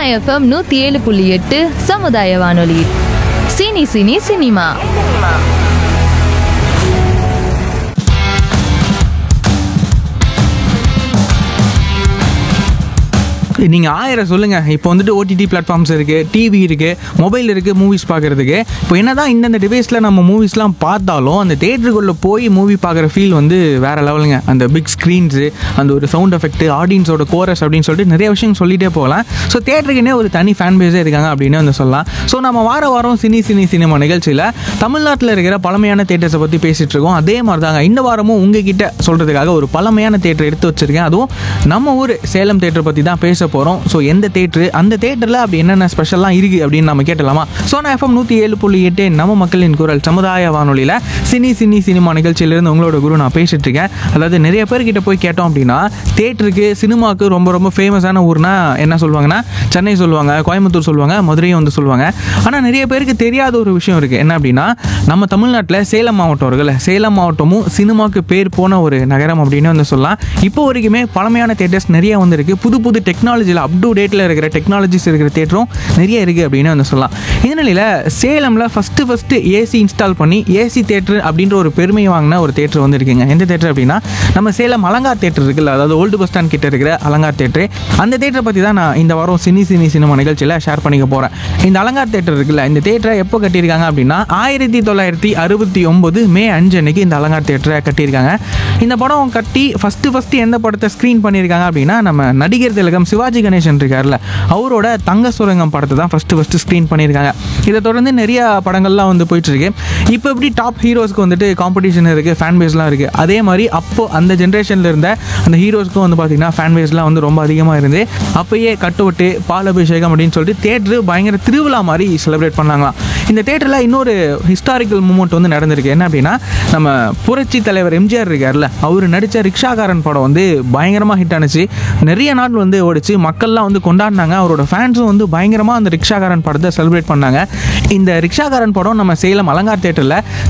FM நூற்றி ஏழு புள்ளி எட்டு சமுதாய வானொலி சினி சினி சினிமா நீங்கள் ஆயிரம் சொல்லுங்கள் இப்போ வந்துட்டு ஓடிடி பிளாட்ஃபார்ம்ஸ் இருக்குது டிவி இருக்குது மொபைல் இருக்குது மூவிஸ் பார்க்குறதுக்கு இப்போ என்னதான் இந்தந்த டிவைஸில் நம்ம மூவிஸ்லாம் பார்த்தாலும் அந்த தேட்டருக்குள்ளே போய் மூவி பார்க்குற ஃபீல் வந்து வேறு லெவலுங்க அந்த பிக் ஸ்க்ரீன்ஸு அந்த ஒரு சவுண்ட் எஃபெக்ட் ஆடியன்ஸோட கோரஸ் அப்படின்னு சொல்லிட்டு நிறைய விஷயம் சொல்லிட்டே போகலாம் ஸோ தேட்டருக்குன்னே ஒரு தனி ஃபேன் பேஸே இருக்காங்க அப்படின்னு வந்து சொல்லலாம் ஸோ நம்ம வார வாரம் சினி சினி சினிமா நிகழ்ச்சியில் தமிழ்நாட்டில் இருக்கிற பழமையான தேட்டர்ஸை பற்றி பேசிகிட்டு இருக்கோம் அதே மாதிரி தாங்க இந்த வாரமும் உங்ககிட்ட சொல்கிறதுக்காக ஒரு பழமையான தேட்டர் எடுத்து வச்சிருக்கேன் அதுவும் நம்ம ஊர் சேலம் தேட்டர் பற்றி தான் பேச போகிறோம் ஸோ எந்த தேட்டரு அந்த தேட்டரில் அப்படி என்னென்ன ஸ்பெஷல்லாம் இருக்குது அப்படின்னு நம்ம கேட்டலாமா சோனா எஃப்எம் நூற்றி ஏழு புள்ளி எட்டு நம்ம மக்களின் குரல் சமுதாய வானொலியில் சினி சினி சினிமா நிகழ்ச்சியிலேருந்து உங்களோட குரு நான் பேசிட்டு இருக்கேன் அதாவது நிறைய பேர்கிட்ட போய் கேட்டோம் அப்படின்னா தேட்டருக்கு சினிமாவுக்கு ரொம்ப ரொம்ப ஃபேமஸான ஊர்னா என்ன சொல்லுவாங்கன்னா சென்னை சொல்லுவாங்க கோயம்புத்தூர் சொல்லுவாங்க மதுரையும் வந்து சொல்லுவாங்க ஆனால் நிறைய பேருக்கு தெரியாத ஒரு விஷயம் இருக்குது என்ன அப்படின்னா நம்ம தமிழ்நாட்டில் சேலம் மாவட்டம் இருக்குல்ல சேலம் மாவட்டமும் சினிமாவுக்கு பேர் போன ஒரு நகரம் அப்படின்னு வந்து சொல்லலாம் இப்போ வரைக்குமே பழமையான தேட்டர்ஸ் நிறைய வந்திருக்கு புது புது டெக்னாலஜியில் அப் டு டேட்டில் இருக்கிற டெக்னாலஜிஸ் இருக்கிற தேட்டரும் நிறைய இருக்குது அப்படின்னு வந்து சொல்லலாம் இந்த நிலையில் சேலமில் ஃபஸ்ட்டு ஃபஸ்ட்டு ஏசி இன்ஸ்டால் பண்ணி ஏசி தேட்டர் அப்படின்ற ஒரு பெருமையை வாங்கின ஒரு தேட்டர் வந்து இருக்குங்க எந்த தேட்டர் அப்படின்னா நம்ம சேலம் அலங்கார் தேட்டர் இருக்குல்ல அதாவது ஓல்டு பஸ் ஸ்டாண்ட் கிட்ட இருக்கிற அலங்கார் தேட்டர் அந்த தேட்டரை பற்றி தான் நான் இந்த வாரம் சினி சினி சினிமா நிகழ்ச்சியில் ஷேர் பண்ணிக்க போகிறேன் இந்த அலங்கார் தேட்டர் இருக்குல்ல இந்த தேட்டரை எப்போ கட்டியிருக்காங்க அப்படின்னா ஆயிரத்தி தொள்ளாயிரத்தி அறுபத்தி ஒம்பது மே அஞ்சு அன்னைக்கு இந்த அலங்கார் தேட்டரை கட்டியிருக்காங்க இந்த படம் கட்டி ஃபஸ்ட்டு ஃபஸ்ட்டு எந்த படத்தை ஸ்க்ரீன் பண்ணியிருக்காங்க அப்படின்னா நம்ம நடிகர் திலகம் சிவாஜி கணேசன் இருக்கார்ல அவரோட தங்க சுரங்கம் படத்தை தான் ஃபஸ்ட்டு ஃபஸ்ட்டு ஸ்க்ரீன் பண்ணியிருக்காங்க இதை தொடர்ந்து நிறைய படங்கள்லாம் வந்து போயிட்டு இருக்கு இப்போ எப்படி டாப் ஹீரோஸ்க்கு வந்துட்டு காம்படிஷன் இருக்குது ஃபேன் பேஸ்லாம் இருக்குது அதே மாதிரி அப்போ அந்த ஜென்ரேஷனில் இருந்த அந்த ஹீரோஸ்க்கும் வந்து பார்த்திங்கன்னா ஃபேன் பேஸ்லாம் வந்து ரொம்ப அதிகமாக இருந்து அப்பயே கட்டோட்டு பால் அபிஷேகம் அப்படின்னு சொல்லிட்டு தேட்டரு பயங்கர திருவிழா மாதிரி செலிப்ரேட் பண்ணாங்களாம் இந்த தேட்டரில் இன்னொரு ஹிஸ்டாரிக்கல் மூமெண்ட் வந்து நடந்திருக்கு என்ன அப்படின்னா நம்ம புரட்சி தலைவர் எம்ஜிஆர் இருக்கார்ல அவர் நடித்த ரிக்ஷாகாரன் படம் வந்து பயங்கரமாக ஹிட் ஆனுச்சு நிறைய நாள் வந்து ஓடிச்சு மக்கள்லாம் வந்து கொண்டாடினாங்க அவரோட ஃபேன்ஸும் வந்து பயங்கரமாக அந்த ரிக்ஷாகாரன் படத்தை செலிப்ரேட் பண்ணாங்க இந்த ரிக்ஷாகாரன் படம் நம்ம சேலம் அலங்கார் தேட்டரில்